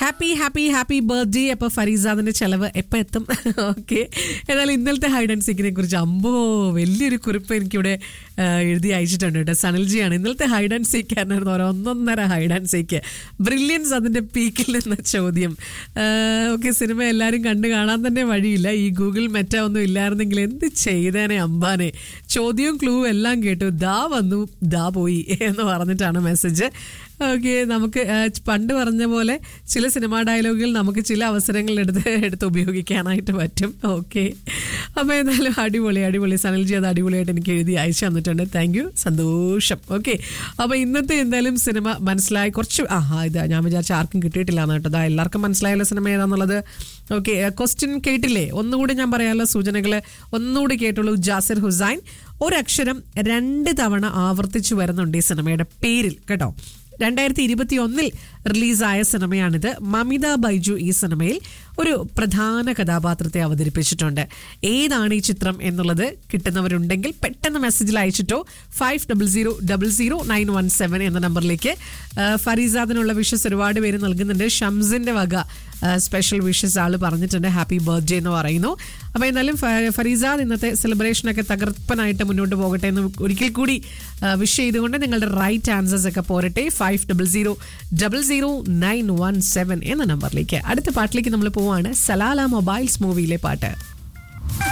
happy happy happy birthday അപ്പൊ ഫരീസാദിന്റെ ചെലവ് എപ്പോ എത്തും ഓക്കെ എന്നാൽ ഇന്നലത്തെ ഹൈഡ് ആൻഡ് സീക്കിനെ കുറിച്ച് അമ്പോ വലിയൊരു കുറിപ്പ് എനിക്കിവിടെ ആ, എഴുതി അയച്ചിട്ടുണ്ട് കേട്ടോ സനൽജിയാണ് ഇന്നലത്തെ ഹൈഡ് ആൻഡ് സീക്ക് ആയിരുന്നു ഒരു ഒന്നൊന്നര ഹൈഡ് ആൻഡ് സീക്ക് ബ്രില്യൻസ് അതിന്റെ പീക്കിൽ നിന്ന ചോദ്യം ഓക്കെ സിനിമ എല്ലാവരും കണ്ടു കാണാൻ തന്നെ വഴിയില്ല ഈ ഗൂഗിൾ മെറ്റ ഒന്നും ഇല്ലായിരുന്നെങ്കിൽ എന്ത് ചെയ്തേനെ അമ്പാനെ ചോദ്യവും ക്ലൂവും എല്ലാം കേട്ടു ദാ വന്നു ദാ പോയി എന്ന് പറഞ്ഞിട്ടാണ് മെസ്സേജ് ഓക്കെ നമുക്ക് ആ, പണ്ട് പറഞ്ഞ പോലെ ചില സിനിമാ ഡയലോഗുകൾ നമുക്ക് ചില അവസരങ്ങളിൽ എടുത്ത് എടുത്ത് ഉപയോഗിക്കാനായിട്ട് പറ്റും ഓക്കെ അപ്പോൾ എന്തായാലും അടിപൊളി അടിപൊളി സനൽജി അത് അടിപൊളിയായിട്ട് എനിക്ക് എഴുതി അയച്ചു തന്നിട്ടുണ്ട് താങ്ക് യു സന്തോഷം ഓക്കെ അപ്പോൾ ഇന്നത്തെ എന്തായാലും സിനിമ മനസ്സിലായി കുറച്ച് ആ ആ, ഇത് ഞാൻ വിചാരിച്ച ആർക്കും കിട്ടിയിട്ടില്ല എന്ന് കേട്ടോ അതാ എല്ലാവർക്കും മനസ്സിലായല്ലോ സിനിമ ഏതാന്നുള്ളത് ഓക്കെ ക്വസ്റ്റ്യൻ കേട്ടില്ലേ ഒന്നുകൂടി ഞാൻ പറയാനുള്ള സൂചനകൾ ഒന്നുകൂടി കേട്ടുള്ളൂ ജാസിർ ഹുസൈൻ ഒരക്ഷരം രണ്ട് തവണ ആവർത്തിച്ചു വരുന്നുണ്ട് ഈ സിനിമയുടെ പേരിൽ കേട്ടോ രണ്ടായിരത്തി ഇരുപത്തി ഒന്നിൽ റിലീസായ സിനിമയാണിത് മമിത ബൈജു ഈ സിനിമയിൽ ഒരു പ്രധാന കഥാപാത്രത്തെ അവതരിപ്പിച്ചിട്ടുണ്ട് ഏതാണ് ഈ ചിത്രം എന്നുള്ളത് കിട്ടുന്നവരുണ്ടെങ്കിൽ പെട്ടെന്ന് മെസ്സേജിൽ അയച്ചിട്ടോ five double zero double zero nine one seven എന്ന നമ്പറിലേക്ക് ആ, ഫരീസാദിനുള്ള വിഷസ് ഒരുപാട് പേര് നൽകുന്നുണ്ട് ഷംസിന്റെ വക സ്പെഷ്യൽ വിഷസ് ആള് പറഞ്ഞിട്ടുണ്ട് ഹാപ്പി ബർത്ത്ഡേ എന്ന് പറയുന്നു അപ്പോൾ എന്നാലും ഫ- ഫരീസാദ് ഇന്നത്തെ സെലിബ്രേഷനൊക്കെ തകർപ്പനായിട്ട് മുന്നോട്ട് പോകട്ടെ എന്ന് ഒരിക്കൽ കൂടി വിഷ് ചെയ്തുകൊണ്ട് നിങ്ങളുടെ റൈറ്റ് ആൻസേഴ്സ് ഒക്കെ പോരട്ടെ five double zero double zero nine one seven എന്ന നമ്പറിലേക്ക് അടുത്ത പാട്ടിലേക്ക് നമ്മൾ പോവാണ് സലാല മൊബൈൽസ് മൂവിയിലെ പാട്ട്